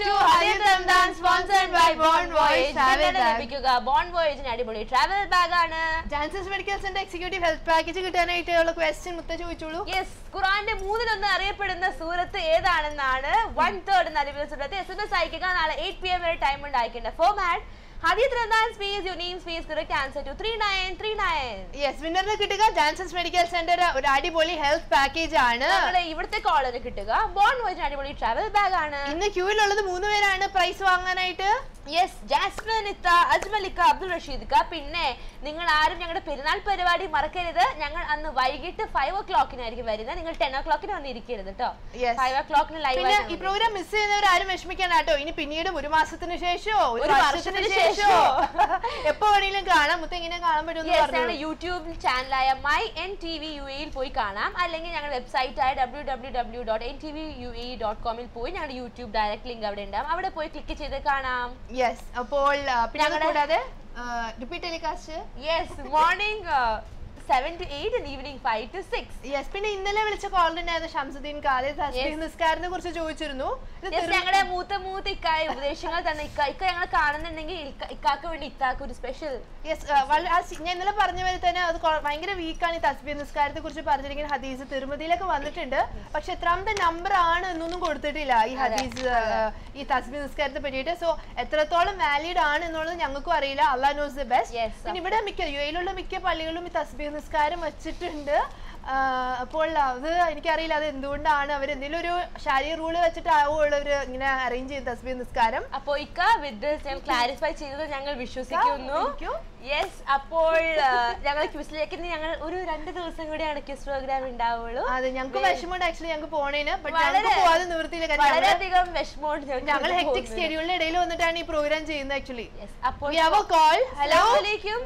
to Hadith Ramdan sponsored by Bond Voyage Travel Bag. ലഭിക്കുക bon വോയേജിന് അടിപൊളി travel bag ആണ് Jansons medical centre executive health package കിട്ടാനായിട്ടുള്ള question മുത്ത ചോദിച്ചോളൂ യെസ് ഖുറാന്റെ മൂന്നിലൊന്ന് അറിയപ്പെടുന്ന സൂറത്ത് ഏതാണെന്നാണ് വൺ തേർഡ് എന്ന അറിവിൽ സൂറത്ത് എസ് എം എസ് അയക്കുക നാളെ എയ്റ്റ് പി എം വരെ ടൈം ഉണ്ട് അയക്കേണ്ട ഫോമാറ്റ് ഹദീത് റന്താൻ space you name space correct answer two three nine three nine yes വിന്നറിന് കിട്ടുക ജാൻസസ് മെഡിക്കൽ സെന്റർ ഒരു അടിപൊളി ഹെൽത്ത് പാക്കേജ് ആണ് നമ്മളെ ഇവിടുത്തെ കോളറിന് കിട്ടുക ബോൺ വോയേജിന് അടിപൊളി ട്രാവൽ ബാഗ് ആണ് ഇന്ന് ക്യൂവിലുള്ളത് മൂന്ന് പേരാണ് പ്രൈസ് വാങ്ങാനായിട്ട് യെസ് ജാസ്മിൻ ഇത്ത അജ്മലിക്ക അബ്ദുൾ റഷീദ് ക പിന്നെ നിങ്ങൾ ആരും ഞങ്ങളുടെ പെരുന്നാൾ പരിപാടി മറക്കരുത് ഞങ്ങൾ അന്ന് വൈകിട്ട് ഫൈവ് ഓ ക്ലോക്കിനായിരിക്കും വരുന്നത് നിങ്ങൾ ടെൻ ഓ ക്ലോക്കിന് വന്നിരിക്കരുത് കേട്ടോ Yes. ഫൈവ് ഓ ക്ലോക്കിന് പിന്നെ ഈ ലൈവ് പ്രോഗ്രാം മിസ് ചെയ്യുന്നവർ ആരും വിഷമിക്കാൻ കേട്ടോ ഇനി പിന്നീടും ഒരു മാസത്തിന് ശേഷമോ ഒരു ഒരു വർഷത്തിന് വർഷത്തിന് ശേഷമോ എപ്പോ വേണമെങ്കിലും കാണാം മുത്ത ഇങ്ങനെ കാണാൻ പറ്റുമെന്ന് ഞങ്ങളുടെ പറഞ്ഞു യൂട്യൂബ് ചാനലായ my N T V U എയിൽ പോയി കാണാം അല്ലെങ്കിൽ ഞങ്ങളുടെ വെബ്സൈറ്റ് ആയ W W W dot N T V U A dot കോമിൽ പോയി ഞങ്ങളുടെ യൂട്യൂബ് ഡയറക്റ്റ് ലിങ്ക് അവിടെ ഉണ്ടാവും അവിടെ പോയി ക്ലിക്ക് ചെയ്ത് കാണാം യെസ് അപ്പോൾ ആ, പിന്നെ അത് ഞങ്ങളുടെ- കൂടാതെ repeat telecast yes morning seven to eight and evening five to six yes പിന്നെ ഇന്നലെ വിളിച്ച കോളിനായിരുന്നു ഷംസുദ്ദീൻ കാലേ Yes. നിസ്കാരത്തെ കുറിച്ച് ചോദിച്ചിരുന്നു ഇത് Yes, തെരു- ഞങ്ങളുടെ മൂത്ത മൂത്ത ഇക്കായ ഉപദേശങ്ങൾ തന്നെ ഇക്ക ഇക്ക ഞങ്ങൾ കാണുന്നുണ്ടെങ്കിൽ ഇക്ക- ഇക്കാക്ക് വേണ്ടി ഇത്താക്ക് ഒരു സ്പെഷ്യൽ Yes, ആ, വള- ആ സി- ഞാൻ ഇന്നലെ പറഞ്ഞ പോലെ തന്നെ അത് കൊ- ഭയങ്കര വീക്കാണ് ഈ തസ്ബീർ നിസ്കാരത്തെ കുറിച്ച് പറഞ്ഞിരിക്കുന്ന ഹദീസ് തിരുമതിയിലൊക്കെ വന്നിട്ടുണ്ട് പക്ഷെ എത്രാമത്തെ നമ്പർ ആണ് എന്നൊന്നും കൊടുത്തിട്ടില്ല ഈ ഹദീസ് ആ, ഈ തസ്ബീർ നിസ്കാരത്തെ പറ്റിയിട്ട് സോ എത്രത്തോളം വാലിഡ് ആണ് എന്നുള്ളത് ഞങ്ങൾക്കും അറിയില്ല അള്ളാഹ് നോസ് ദി ബെസ്റ്റ് Yes, പിന്നെ ഇവിടെ മിക്ക യു എയിലുള്ള മിക്ക പള്ളികളും ഈ തസ്ബീർ നിസ്കാരം വെച്ചിട്ടുണ്ട് ആ, അപ്പോൾ അത് എനിക്കറിയില്ല അത് എന്തുകൊണ്ടാണ് അവർ എന്തെങ്കിലും ഒരു ശാരീരിക റൂള് വെച്ചിട്ടാവുള്ള ഒരു ഇങ്ങനെ അറേഞ്ച് ചെയ്ത തസ്ബീർ നിസ്കാരം അപ്പോ ഇക്ക വിത്ത് ഞാൻ ക്ലാരിഫൈ ചെയ്തത് ഞങ്ങൾ വിശ്വസിക്കുന്നു Thank you. യെസ് അപ്പോൾ ആ, ഞങ്ങൾ ക്വിസിലേക്ക് ഇനി ഞങ്ങൾ ഒരു രണ്ട് ദിവസം കൂടിയാണ് ക്വിസ് പ്രോഗ്രാം ഉണ്ടാവുള്ളൂ അതെ ഞങ്ങൾക്ക് വിഷമമുണ്ട് ആക്ച്വലി ഞങ്ങൾക്ക് പോണേന് ബട്ട് വളരെ- ഞങ്ങൾക്ക് പോവാതെ നിവൃത്തിയില്ല കാര്യം ഞങ്ങള് വളരെയധികം വിഷമമുണ്ട് ഞങ്ങൾ ഹെക്ടിക് സ്കെഡ്യൂളിന്റെ ഇടയിൽ വന്നിട്ടാണ് ഈ പ്രോഗ്രാം ചെയ്യുന്നത് ആക്ച്വലി Yes, അപ്പോൾ we have a call hello അസ്സലാമലൈക്കും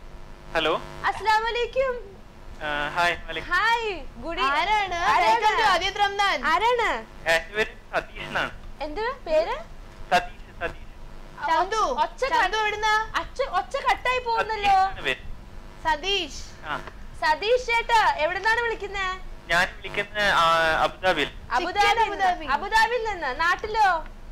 ഹലോ അസ്സലാമലൈക്കും ഹായ് മലിക് ഹായ് ഗുഡ് ആരാണ് ആരാണ്? വെൽക്കം ടു ആദിത് റംദാൻ ആരാണ് എന്റെ പേര് സതീഷ് എന്നാണ് എന്ത് പേര് സതീഷ് സതീഷ് ചന്തു ഒച്ച ചന്തു എവിടുന്നാ അച്ഛ ഒച്ച കട്ടായി പോകുന്നല്ലോ സതീഷ് എന്നാണ് പേര് സതീഷ് ആ സതീഷ് ചേട്ടാ എവിടുന്നാണ് വിളിക്കുന്നേ ഞാൻ വിളിക്കുന്ന ആ, അബുദാബിയിൽ അബുദാബി അബുദാബി. അബുദാബിയിൽ നിന്ന് നാട്ടിലോ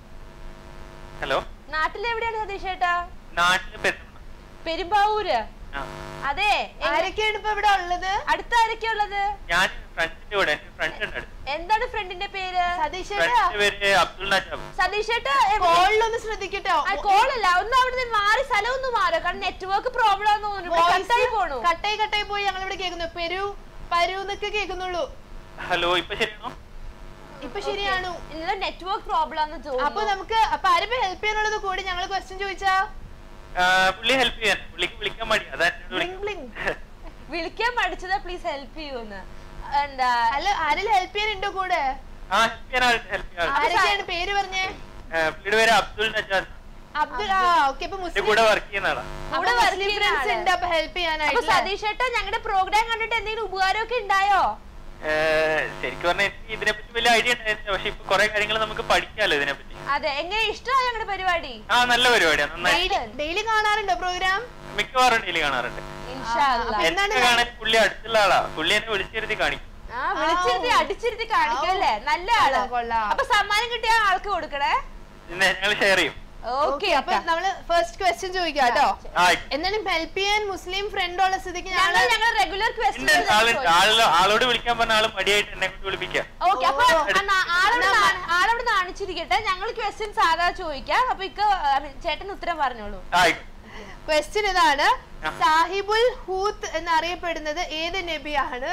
ഹലോ നാട്ടിൽ എവിടെയാണ് സതീഷ് ചേട്ടാ നാട്ടില് പെരുന്ന പെരുമ്പാവൂര് ആ അതെ എങ്ങ- ആരൊക്കെയാണ് ഇപ്പൊ ഇവിടെ ഉള്ളത് അടുത്ത ആരൊക്കെയാ ഉള്ളത് ഞാൻ ഫ്രണ്ട്സിന്റെ കൂടെ എന്റെ ഫ്രണ്ട് ഉണ്ട് അടുത്ത് എന്താണ് ഫ്രണ്ടിന്റെ പേര് സതീഷ് ഫ്രണ്ട്സിന്റെ പേര് അബ്ദുൾ നജാബ് സതീഷ് ചേട്ടാ കോളിലൊന്ന് ശ്രദ്ധിക്കട്ടോ കോളല്ല ഒന്ന് അവിടുന്ന് മാറി സ്ഥലം ഒന്ന് മാറോ കാരണം നെറ്റ്വർക്ക് പ്രോബ്ലം ആണെന്ന് തോന്നുന്നു ഇവിടെ കട്ടായി പോണു കട്ടായി കട്ടായി പോയി ഞങ്ങൾ ഇവിടെ കേൾക്കുന്നു പെരു പരു എന്നൊക്കെ കേൾക്കുന്നുള്ളൂ ഹലോ ഇപ്പൊ ശരിയാണോ ഇപ്പൊ ശരിയാണു ഇന്നലെ നെറ്റ്വർക്ക് പ്രോബ്ലം ആണെന്ന് അപ്പൊ തോന്നുന്നു നമുക്ക് അപ്പൊ ആരും ഹെൽപ്പ് ചെയ്യാനുള്ളത് കൂടി ഞങ്ങൾ ക്വസ്റ്റ്യൻ ചോദിച്ചാ ആ, പുള്ളി ഹെൽപ്പ് ചെയ്യാൻ പുള്ളിക്ക് വിളിക്കാൻ മടി അതാ എന്നോട് ബ്ലിങ് വിളിക്കുന്നത്. ബ്ലിങ് വിളിക്കാൻ പഠിച്ചതാ പ്ലീസ് ഹെൽപ്പ് ചെയ്യൂന്ന് എന്താ അല്ല ആരെങ്കിലും ഹെൽപ്പ് ചെയ്യാനുണ്ടോ കൂടെ ആ ഹെൽപ്പ് ചെയ്യാൻ ഹെൽപ്പ് ചെയ്യാൻ ആരൊക്കെയാണ് പേര് പറഞ്ഞേ ആ, പുള്ളിയുടെ പേര് അബ്ദുൾ നജാദ് അബ്ദുൽ ആ ഓക്കെ ഇപ്പൊ എന്റെ മുസ്ലിം കൂടെ വർക്ക് ചെയ്യുന്ന ആളാ കൂടെ അപ്പൊ work മുസ്ലിം ചെയ്യുന്ന ഫ്രണ്ട്സ് ആള്. ഉണ്ട് അപ്പൊ ഹെൽപ്പ് അപ്പൊ ചെയ്യാനായിട്ട് സതീഷ് ചേട്ടാ ഞങ്ങളുടെ പ്രോഗ്രാം കണ്ടിട്ട് എന്തെങ്കിലും ഉപകാരമൊക്കെ ഉണ്ടായോ ഏ, ശരിക്കും പറഞ്ഞാൽ എനിക്ക് ഇതിനെപ്പറ്റി വലിയ ഐഡിയ ഉണ്ടായിരുന്നില്ല പക്ഷെ ഇപ്പൊ കുറെ കാര്യങ്ങൾ നമുക്ക് പഠിക്കാമല്ലോ ഇതിനെപ്പറ്റി അതെ എങ്ങനെ ഇഷ്ടമായി ഞങ്ങളുടെ പരിപാടി ആ നല്ല പരിപാടിയാണ് നന്നായി ഡെയിലി കാണാറുണ്ടോ പ്രോഗ്രാം മിക്കവാറും ഡെയിലി കാണാറുണ്ട് ഇൻഷാ അല്ലാ. അപ്പൊ എന്താണ് എന്നെ കാണാൻ പുള്ളി അടുത്തുള്ള ആളാ പുള്ളി എന്നെ വിളിച്ചിരുത്തി കാണിക്കും ആ വിളിച്ചിരുത്തി അടിച്ചിരുത്തി കാണിക്കല്ലേ നല്ല ആള് കൊള്ളാം, കൊള്ളാം. അപ്പൊ സമ്മാനം കിട്ടിയ ആൾക്ക് കൊടുക്കണേ പിന്നെ ഞങ്ങൾ ഷെയർ ചെയ്യും ഓക്കെ ഓക്കെ അപ്പൊ നമ്മള് ഫസ്റ്റ് ക്വസ്റ്റ്യൻ ചോദിക്കാം കേട്ടോ ആ എന്നാലും ഹെൽപ്പ് ചെയ്യാൻ മുസ്ലിം ഫ്രണ്ട് ഉള്ള സ്ഥിതിക്ക് ഞങ്ങൾ ഞങ്ങള് ഞങ്ങൾ റെഗുലർ ഉണ്ട് ആള് ആള് ആളോട് വിളിക്കാൻ പറഞ്ഞ ആള് മടിയായിട്ട് എന്നെ കൊണ്ട് വിളിപ്പിക്കാം ഓക്കെ അപ്പൊ ഓ. ആ നാ- ആളവിടെ നാ- ആളവിടെ നാണിച്ചിരിക്കട്ടെ ഞങ്ങൾ ക്വസ്റ്റ്യൻ സാധാ ചോദിക്കാം അപ്പൊ ഇക്ക I mean, ചേട്ടൻ ഉത്തരം പറഞ്ഞോളൂ ആയിക്കോട്ടെ ക്വസ്റ്റ്യൻ ഇതാണ് ആ. സാഹിബുൽ ഹൂത്ത് എന്നറിയപ്പെടുന്നത് ഏത് നബിയാണ്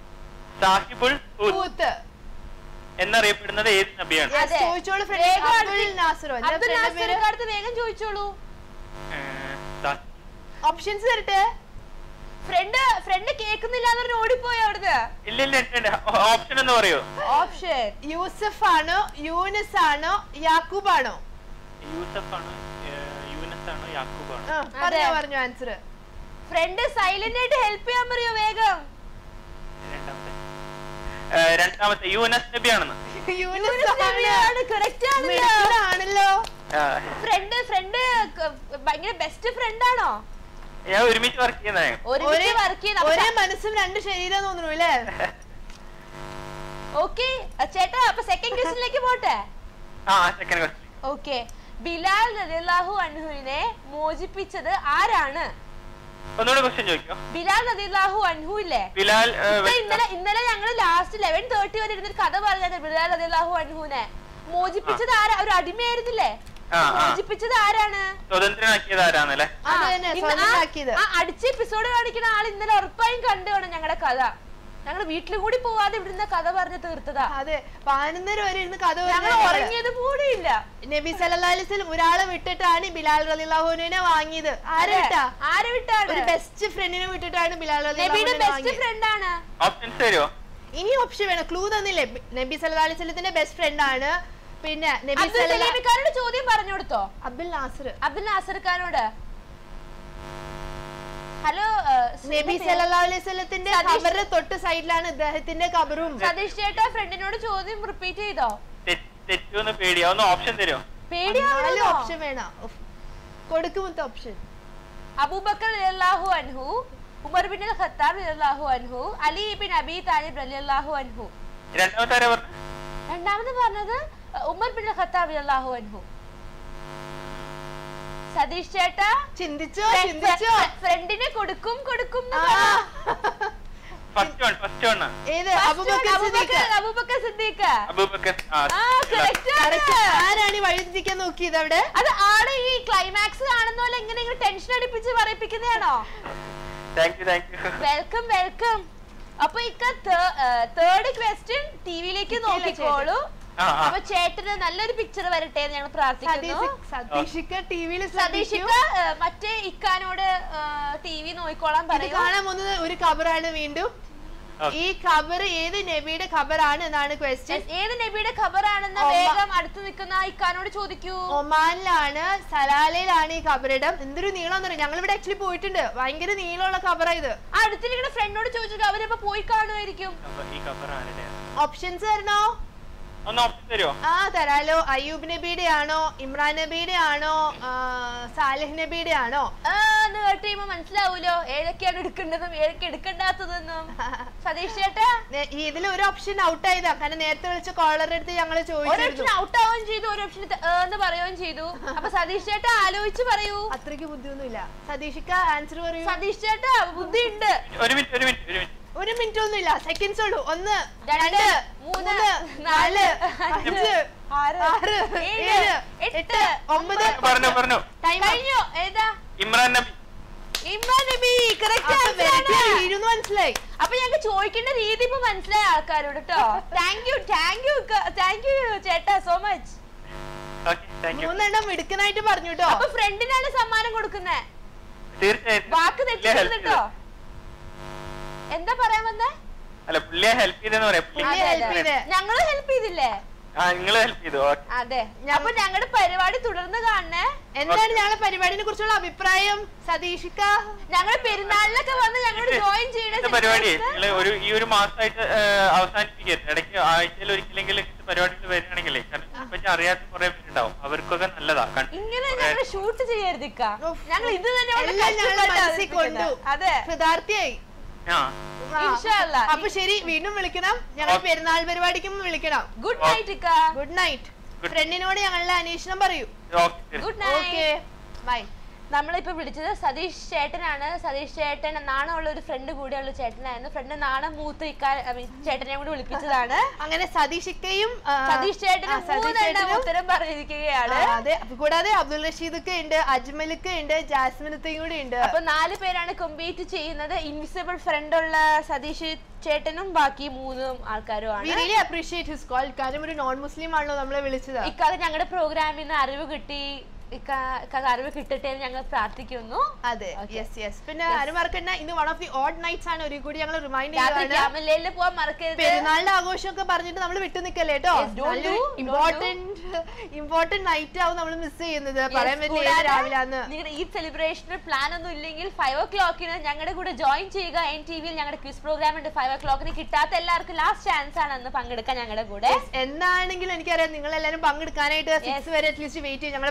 സാഹിബുൾ ഹൂദ് ഹൂത്ത് എന്നറിയപ്പെടുന്നത് ഏത് നബിയാണ് Yes, അതെ. ചോദിച്ചോളൂ friend. വേഗം അബ്ദുൽ അടുത്ത് നാസറോ എന്താ അബ്ദുൽ friend ന്റെ പേര്? നാസറിന്റെ അടുത്ത് വേഗം ചോദിച്ചോളൂ ഏ, സാ- ഓപ്ഷൻസ് തരട്ടെ ഫ്രണ്ട് ഫ്രണ്ട് കേൾക്കുന്നില്ല എന്ന് പറഞ്ഞ് ഓടിപ്പോയി അവിടുന്ന് ഇല്ല ഇല്ല ഉണ്ട് ഓപ്ഷൻ എന്ന് പറയോ ഓപ്ഷൻ യൂസഫ് ആണോ യൂനിസ് ആണോ യാക്കൂബ് ആണോ യൂസഫ് ആണോ ഏ, യൂനസ് ആണോ യാക്കൂബ് ആണോ ആ, പറഞ്ഞോ പറഞ്ഞു ആൻസർ ഫ്രണ്ട് സൈലന്റ് ആയിട്ട് ഹെൽപ്പ് ചെയ്യാൻ പറയോ വേഗം രണ്ടാമത്തെ ഏ, രണ്ടാമത്തെ യൂനസ് നബിയാണെന്ന് യൂനിസ് നബിയാണ്, correct ആണല്ലോ. ആണല്ലോ ആ, ഫ്രണ്ട് ഫ്രണ്ട് ഭയങ്കര ബെസ്റ്റ് ഫ്രണ്ട് ആണോ ഞാൻ ഒരുമിച്ച് വർക്ക് ചെയ്യുന്നതാണ് ഒരുമിച്ച് വർക്ക് ചെയ്യുന്ന ഒരേ മനസ്സും രണ്ട് ശരീരം തോന്നുന്നു അല്ലേ ഓക്കെ ചേട്ടാ അപ്പൊ സെക്കൻഡ് ക്വസ്റ്റിനിലേക്ക് പോട്ടെ ആ സെക്കൻഡ് ക്വസ്റ്റ്യൻ ഓക്കെ ബിലാൽ റളിയല്ലാഹു അൻഹുവിനെ മോചിപ്പിച്ചത് ആരാണ് ഒന്നുകൂടെ ക്വസ്റ്റ്യൻ ചോദിക്കോ ബിലാൽ റളിയല്ലാഹു അൻഹു ഇല്ലേ ബിലാൽ ഏ, ഇപ്പൊ ഇന്നലെ ഇന്നലെ ഞങ്ങൾ ലാസ്റ്റ് ലെവൻ തേർട്ടി വരെ ഇരുന്നൊരു കഥ പറഞ്ഞത് ബിലാൽ റളിയല്ലാഹു അൻഹുവിനെ മോചിപ്പിച്ചത് ആരാ ഒരു അടിമയായിരുന്നില്ലേ ആ, ആ. മോചിപ്പിച്ചത് ആരാണ് സ്വതന്ത്രനാക്കിയത് ആരാന്നല്ലേ ആ, അത് തന്നെ ഇന്ന് ആ- സ്വതന്ത്രമാക്കിയത് ആ അടിച്ച എപ്പിസോഡ് കാണിക്കുന്ന ആൾ ഇന്നലെ ഉറപ്പായും കണ്ടു കാണും ഞങ്ങളുടെ കഥ ഞങ്ങൾ വീട്ടിൽ കൂടി പോവാതെ ഇവിടുന്ന് കഥ പറഞ്ഞ് തീർത്തതാ അതെ പതിനൊന്നര വരെ ഇരുന്ന് കഥ ഞങ്ങൾ പറഞ്ഞ ഉറങ്ങിയത് കൂടിയില്ല നബി സലഹ്ലിസിൽ ഒരാളെ വിട്ടിട്ടാണ് ബിലാൽ റലിഹുവിനെ വാങ്ങിയത് ആരെ വിട്ടാ ആരെ വിട്ടാണ് ഒരു ബെസ്റ്റ് ഫ്രണ്ടിനെ വിട്ടിട്ടാണ് ബിലാൽ നബിയുടെ റലിഹുവിനെ ബെസ്റ്റ് വാങ്ങിയത് ഫ്രണ്ട് ആണ് ഓപ്ഷൻസ് തരുമോ ഇനി ഓപ്ഷൻ വേണം ക്ലൂ തന്നില്ലേ ബി- നബി സല്ലല്ലാഹു അലൈഹി വസല്ലത്തിന്റെ ബെസ്റ്റ് ഫ്രണ്ട് ആണ് പിന്നെ നബി അബ്ദുൽ സല്ലല്ലാഹു സലീമിക്കാരോട് ചോദ്യം പറഞ്ഞു കൊടുത്തോ അബ്ദുൽ നാസർ അബ്ദുൽ നാസർ ഖാനോട് ഹലോ നബി സല്ലല്ലാഹു അലൈഹി വസല്ലത്തിന്റെ സതീഷ്- ഖബറിന്റെ തൊട്ട് സൈഡിലാണ് ഇദ്ദേഹത്തിന്റെ ഖബറും സതീഷ് ചേട്ടാ ഫ്രണ്ടിനോട് ചോദ്യം റിപ്പീറ്റ് ചെയ്തോ തെറ്റൂന്ന് പേടിയാ ഒന്ന് ഓപ്ഷൻ തരുമോ നാല് പേടിയാണോ ഓപ്ഷൻ വേണം ഉഫ്. കൊടുക്കുമത്തെ ഓപ്ഷൻ അബൂബക്കർ റളിയല്ലാഹു അൻഹു ഉമർ ബിൻ അൽ ഖത്താബ് റളിയല്ലാഹു അൻഹു അലി ബിൻ അബി താലിബ് റളിയല്ലാഹു അൻഹു രണ്ടാമത്തെ ആരാ പറഞ്ഞു രണ്ടാമത് പറഞ്ഞത് അഹ്, ഉമർ ബിൻ അൽ ഖത്താബ് റളിയല്ലാഹു അൻഹു സതീഷ് ചേട്ടാ ചിന്തിച്ചോ ചിന്തിച്ചോ ഫ്രണ്ടിനെ കൊടുക്കും കൊടുക്കും എന്ന് ആ. പറഞ്ഞു. ഫസ്റ്റ് വൺ ഫസ്റ്റ് വൺ ഏത് First അബൂബക്കർ one സിദ്ദീഖ് അബൂബക്കർ- അബൂബക്കർ സിദ്ദീഖ് അബൂബക്കർ ആ ആ correct ആണ്. Correct. ആരാണ് ഈ വഴി തിരിക്കാൻ നോക്കിയത് അവിടെ അത് ആടെ ഈ ക്ലൈമാക്സ് കാണുന്ന പോലെ ഇങ്ങനെ ഇങ്ങനെ ടെൻഷൻ അടിപ്പിച്ച് പറയിപ്പിക്കുന്നതാണോ thank you thank you welcome welcome അപ്പൊ ഇക്ക തേർഡ് ക്വസ്റ്റ്യൻ ടിവിയിലേക്ക് നോക്കിക്കോളൂ ആ ആ അപ്പൊ ചേട്ടന് നല്ലൊരു പിക്ചർ വരട്ടെ എന്ന് ഞങ്ങൾ പ്രാർത്ഥിക്കുന്നു സതീഷിക്ക ടിവിയിൽ സതീഷിക്ക ഏഹ്, മറ്റേ ഇക്കാനോട് ടി വി നോക്കിക്കോളാൻ ഇത് പറയൂ കാണാൻ പോകുന്നത് ഒരു ഖബറാണ് വീണ്ടും Okay. ഈ ഖബർ ഏത് നബിയുടെ ഖബറാണ് എന്നാണ് ക്വസ്റ്റ്യൻ ഏത് നബിയുടെ ഖബറാണെന്ന് ഒമ- വേഗം അടുത്ത് നിൽക്കുന്ന ഇക്കാനോട് ചോദിക്കൂ ഒമാനിലാണ് സലാലയിലാണ് ഈ ഖബറിടം എന്തൊരു നീളം എന്നറിയാം ഞങ്ങൾ ഇവിടെ ആക്ച്വലി പോയിട്ടുണ്ട് ഭയങ്കര നീളമുള്ള ഖബറാ ഇത് ആ അടുത്തിരിക്കുന്ന ഫ്രണ്ടിനോട് ചോദിച്ചു അവരിപ്പോ പോയി കാണുമായിരിക്കും ഖബർ- ഈ ഖബർ ആരുടെ ഓപ്ഷൻസ് തരണോ ഒന്ന് ഓപ്ഷൻ തരുമോ ആ തരാലോ അയ്യൂബ് നബിയുടെ ആണോ ഇമ്രാൻ നബിയുടെ ആണോ ആ, സാലിഹ് നബിയുടെ ആണോ ആ, എന്ന് കേട്ട് കഴിയുമ്പോ മനസ്സിലാവൂലോ ഏതൊക്കെയാണ് എടുക്കേണ്ടതും ഏതൊക്കെ എടുക്കേണ്ടാത്തതെന്നും സതീഷ് ചേട്ടാ നേ- ഈ ഇതിൽ ഒരു ഓപ്ഷൻ ഔട്ട് ആയതാ കാരണം നേരത്തെ വിളിച്ച കോളറുടെ അടുത്ത് ഞങ്ങൾ ഒരു ചോദിച്ചിരുന്നു ഓപ്ഷൻ ഔട്ട് ആവുകയും ചെയ്തു ഒരു ഓപ്ഷൻ എന്ന് പറയുകയും ചെയ്തു അപ്പൊ സതീഷ് ചേട്ടാ ആലോചിച്ച് പറയൂ അത്രയ്ക്ക് ബുദ്ധിയൊന്നുമില്ല സതീഷിക്ക ആൻസർ പറയൂ സതീഷ് ചേട്ടാ ബുദ്ധിയുണ്ട് ഒരു മിനിറ്റ് ഒരു മിനിറ്റ് ഒരു മിനിറ്റ് ഒരു മിനിറ്റ് ഒന്നുമില്ല സെക്കൻഡ്സ് ഉള്ളൂ ഒന്ന് രണ്ട്, രണ്ട് മൂന്ന്, മൂന്ന് നാല്, നാല് അഞ്ച് ആറ്, ആറ് ഏഴ്, ഏഴ് എട്ട്, എട്ട് ഒമ്പത് പറഞ്ഞു പറഞ്ഞു ടൈം കഴിഞ്ഞു ഏതാ ഇമ്രാൻ നബി ഇമ്രാൻ നബി correct answer ആണ്. വീഴുന്നു മനസ്സിലായി അപ്പൊ ഞങ്ങൾക്ക് ചോദിക്കേണ്ട രീതി ഇപ്പൊ മനസ്സിലായ ആൾക്കാരോട് കേട്ടോ thank you thank you thank you ചേട്ടാ so much okay thank you മൂന്നെണ്ണം മിടുക്കനായിട്ട് പറഞ്ഞു കേട്ടോ അപ്പൊ ഫ്രണ്ടിനാണ് സമ്മാനം കൊടുക്കുന്നത് തീർച്ചയായിട്ടും വാക്ക് പുള്ളിയെ help തെറ്റിട്ടോ ചെയ്തു. എന്താ പറയാൻ വന്നേ അല്ല പുള്ളിയെ ഹെൽപ്പ് ചെയ്തെന്ന് പറയാം പുള്ളി പുള്ളിയെ അതെ, help അതെ. ചെയ്തേ. ഞങ്ങള് ഹെൽപ്പ് ചെയ്തില്ലേ ആ നിങ്ങൾ ഹെൽപ്പ് ചെയ്തു ഓക്കെ അതെ അപ്പൊ ഞങ്ങളുടെ പരിപാടി തുടർന്ന് കാണണേ എന്താണ് ഞങ്ങളുടെ പരിപാടിനെ കുറിച്ചുള്ള അഭിപ്രായം സതീഷിക്ക ഞങ്ങള് പെരുന്നാളിലൊക്കെ വന്ന് ഞങ്ങളോട് ജോയിൻ ഇങ്ങനത്തെ പരിപാടി ചെയ്യണേ നിങ്ങൾ ഒരു ഈ ഒരു മാസമായിട്ട് അവസാനിപ്പിക്കരുത് ഇടയ്ക്ക് ആഴ്ചയിൽ ഒരിക്കലെങ്കിലും ഇങ്ങനത്തെ പരിപാടികൾ വരികയാണെങ്കിലേ കാരണം പറ്റി അറിയാത്ത കുറെ പേരുണ്ടാവും അവർക്കൊക്കെ നല്ലതാ കണ്ട് ഇങ്ങനെ ഞങ്ങൾ ഷൂട്ട് ചെയ്യരുതിക്ക ഉഫ്. ഞങ്ങൾ ഇത് തന്നെ ഇവിടെ എല്ലാം ഞങ്ങൾ കഷ്ടപ്പെട്ടാ മനസ്സിൽ കൊണ്ടു അവതരിപ്പിക്കുന്നത്. അതെ കൃതാർത്ഥിയായി ആ ആ. ഇൻഷാ അല്ലാ. അപ്പൊ ശരി വീണ്ടും വിളിക്കണം ഞങ്ങൾ ഓക്കേ. പെരുന്നാൾ പരിപാടിക്കും വിളിക്കണം ഗുഡ് നൈറ്റ് ഇക്ക ഗുഡ് നൈറ്റ് Good. ഫ്രണ്ടിനോട് ഞങ്ങളുടെ അന്വേഷണം പറയൂ okay good okay night bye നമ്മളിപ്പോ വിളിച്ചത് സതീഷ് ചേട്ടനാണ് സതീഷ് ചേട്ടൻ നാണമുള്ള ഒരു ഫ്രണ്ട് കൂടെയുള്ള ചേട്ടനായിരുന്നു ഫ്രണ്ട് നാണം മൂത്ത് ഇക്കാ I mean, ചേട്ടനെ കൂടി വിളിപ്പിച്ചതാണ് അങ്ങനെ സതീഷിക്കയും ആ, സതീഷ് ചേട്ടന് ആ, സതീഷ് മൂന്നെണ്ണം ചേട്ടനും, ഉത്തരം പറഞ്ഞിരിക്കുകയാണ് ആ, അതെ അപ്പൊ കൂടാതെ അബ്ദുൾ റഷീദൊക്കെ ഉണ്ട് അജ്മലൊക്കെ ഉണ്ട് ജാസ്മിനത്തെയും കൂടി ഉണ്ട് അപ്പൊ നാല് പേരാണ് കോമ്പീറ്റ് ചെയ്യുന്നത് ഇൻവിസിബിൾ ഫ്രണ്ട് ഉള്ള സതീഷ് ചേട്ടനും ബാക്കി മൂന്നും ആൾക്കാരും വി ആണ് റിയലി അപ്രീഷിയേറ്റ് ഹിസ് കോൾ കാരണം ഒരു നോൺ മുസ്ലിം ആണല്ലോ നമ്മളെ വിളിച്ചത് ഇക്കാക്ക് ഞങ്ങളുടെ പ്രോഗ്രാമിൽ നിന്ന് അറിവ് കിട്ടി ഇക്ക ഇക്കാക്ക് അറിവ് കിട്ടട്ടെ എന്ന് ഞങ്ങൾ പ്രാർത്ഥിക്കുന്നു അതെ Okay. യെസ് യെസ് പിന്നെ ആരും മറക്കണ്ട ഇന്ന് one of the odd nights ആണ് ഒരു കൂടി ഞങ്ങൾ റിമൈൻഡ് രാത്രി ചെയ്തതാണ് ക്യാമലയിൽ പോവാൻ മറക്കരുത് പെരുന്നാളിന്റെ ആഘോഷമൊക്കെ പറഞ്ഞിട്ട് നമ്മൾ വിട്ടു നിക്കല്ലേ കേട്ടോ Yes, don't do, don't important important night ആവും നമ്മൾ മിസ് ചെയ്യുന്നത് പറയാൻ Yes, പറ്റില്ല ഏത് കൂടാതെ രാവിലാന്ന് നിങ്ങളുടെ ഈ സെലിബ്രേഷന് പ്ലാൻ ഒന്നും ഇല്ലെങ്കിൽ ഫൈവ് ഓ ക്ലോക്കിന് ഞങ്ങളുടെ കൂടെ ജോയിൻ ചെയ്യുക എൻ ടി വിയിൽ ഞങ്ങളുടെ ക്വിസ് പ്രോഗ്രാം ഉണ്ട് ഫൈവ് ഓ ക്ലോക്കിന് കിട്ടാത്ത എല്ലാവർക്കും ലാസ്റ്റ് ചാൻസ് ആണ് അന്ന് പങ്കെടുക്കാൻ ഞങ്ങളുടെ കൂടെ എന്നാണെങ്കിലും എനിക്കറിയാം നിങ്ങൾ എല്ലാവരും പങ്കെടുക്കാനായിട്ട് സിക്സ് വരെ അറ്റ്ലീസ്റ്റ് വെയിറ്റ് ചെയ്യും ഞങ്ങളുടെ പ്രോഗ്രാം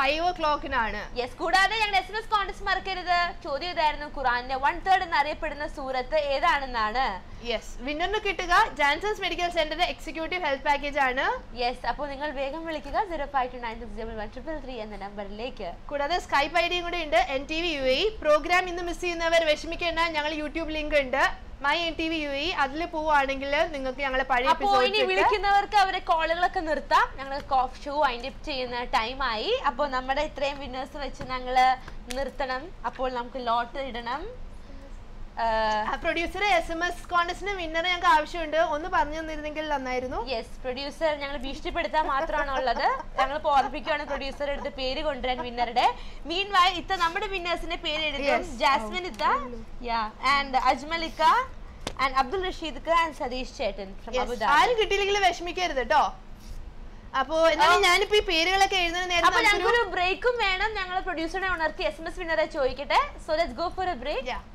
ഫൈവ് ഓ ക്ലോക്കിനാണ് യെസ് കൂടാതെ ഞങ്ങളുടെ എസ് എം എസ് കോൺടസ്റ്റ് മറക്കരുത് ചോദ്യം ഇതായിരുന്നു ഖുറാനിന്റെ വൺ തേർഡ് എന്നറിയപ്പെടുന്ന സൂറത്ത് ഏതാണെന്നാണ് യെസ് വിന്നറിന് കിട്ടുക ജാൻസൺസ് മെഡിക്കൽ സെന്ററിന്റെ എക്സിക്യൂട്ടീവ് ഹെൽത്ത് പാക്കേജ് ആണ് യെസ് അപ്പോൾ നിങ്ങൾ വേഗം വിളിക്കുക zero five two nine six double one triple three എന്ന നമ്പറിലേക്ക് കൂടാതെ സ്കൈപ്പ് ഐ ഡിയും കൂടെ ഉണ്ട് N T V U A programme ഇന്ന് മിസ് ചെയ്യുന്നവർ വിഷമിക്കേണ്ട ഞങ്ങൾ യൂട്യൂബ് ലിങ്ക് ഉണ്ട് my N T V U A അതിൽ പോവുകയാണെങ്കിൽ നിങ്ങൾക്ക് ഞങ്ങളെ പഴയ അപ്പോ ഇനി എപ്പിസോഡ് വിളിക്കുന്നവർക്ക് അവരെ കോളുകളൊക്കെ നിർത്താം ഞങ്ങൾ കോഫ് ഷോ വൈൻഡ് അപ്പ് ചെയ്യുന്ന ടൈമായി അപ്പോൾ നമ്മുടെ ഇത്രയും വിന്നേഴ്സ് വെച്ച് ഞങ്ങൾ നിർത്തണം അപ്പോൾ നമുക്ക് ലോട്ട് ഇടണം പ്രൊഡ്യൂസർ എസ് എം എസ് കോൺടസ്റ്റിന് വിന്നർ ഞങ്ങൾക്ക് ആവശ്യമുണ്ട് ഒന്ന് പറഞ്ഞു തന്നിരുന്നെങ്കിൽ നന്നായിരുന്നു യെസ് പ്രൊഡ്യൂസർ ഞങ്ങൾ ഭീഷണിപ്പെടുത്താൻ മാത്രമാണ് ഉള്ളത് ഞങ്ങൾ ഓർമ്മിക്കുകയാണ് പ്രൊഡ്യൂസർ എടുത്ത് പേര് കൊണ്ടുവരാൻ വിന്നറുടെ മീൻ വായ് ഇത്ത നമ്മുടെ വിന്നേഴ്സിന്റെ പേര് എഴുതും Yes. ജാസ്മിൻ ഇത്ത യാ ആൻഡ് അജ്മലിക്ക ആൻഡ് അബ്ദുൾ റഷീദ് ആൻഡ് സതീഷ് ചേട്ടൻ ഫ്രം Yes. അബുദാബി ആരും കിട്ടിയില്ലെങ്കിൽ വിഷമിക്കരുത് കേട്ടോ അപ്പോ എന്നാലും ഞാനിപ്പോ ഈ പേരുകളൊക്കെ എഴുതുന്ന അപ്പൊ നേരത്തെ ഞങ്ങൾക്കൊരു ബ്രേക്കും വേണം ഞങ്ങൾ പ്രൊഡ്യൂസറിനെ ഉണർത്തി എസ് എം എസ് വിന്നറെ ചോദിക്കട്ടെ so let's go for a break Yeah.